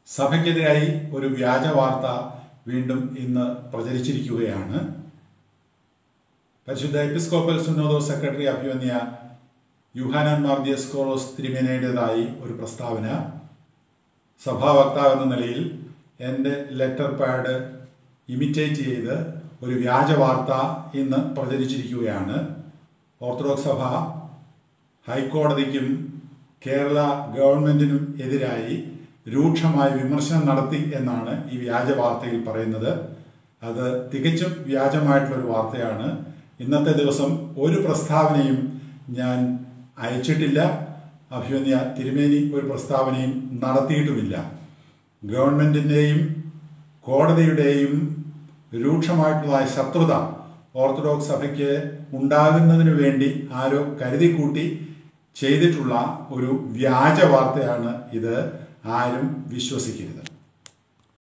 സഭയ്ക്കെതിരായി ഒരു വ്യാജ വാർത്ത വീണ്ടും ഇന്ന് പ്രചരിച്ചിരിക്കുകയാണ് പരിശുദ്ധ എപ്പിസ്കോപ്പൽ സുന്നോദോ സെക്രട്ടറി അഭിമന്യ യുഹാനൻ മാർദിയസ്കോറോസ് തിരുമേനയുടേതായി ഒരു പ്രസ്താവന സഭാ വക്താവ് എന്ന നിലയിൽ എൻ്റെ ലെറ്റർ പാഡ് ഇമിറ്റേറ്റ് ചെയ്ത് ഒരു വ്യാജ വാർത്ത ഇന്ന് പ്രചരിച്ചിരിക്കുകയാണ് ഓർത്തഡോക്സ് സഭ ഹൈക്കോടതിക്കും കേരള ഗവൺമെൻറ്റിനും എതിരായി രൂക്ഷമായ വിമർശനം നടത്തി എന്നാണ് ഈ വ്യാജ വാർത്തയിൽ പറയുന്നത് അത് തികച്ചും വ്യാജമായിട്ടുള്ളൊരു വാർത്തയാണ് ഇന്നത്തെ ദിവസം ഒരു പ്രസ്താവനയും ഞാൻ അയച്ചിട്ടില്ല അഭിമന്യ തിരുമേനി ഒരു പ്രസ്താവനയും നടത്തിയിട്ടുമില്ല ഗവൺമെൻറ്റിൻ്റെയും കോടതിയുടെയും രൂക്ഷമായിട്ടുള്ളതായ ശത്രുത ഓർത്തഡോക്സ് സഭയ്ക്ക് ഉണ്ടാകുന്നതിന് വേണ്ടി ആരോ കരുതിക്കൂട്ടി ചെയ്തിട്ടുള്ള ഒരു വ്യാജ വാർത്തയാണ് ഇത് ആരും വിശ്വസിക്കരുത്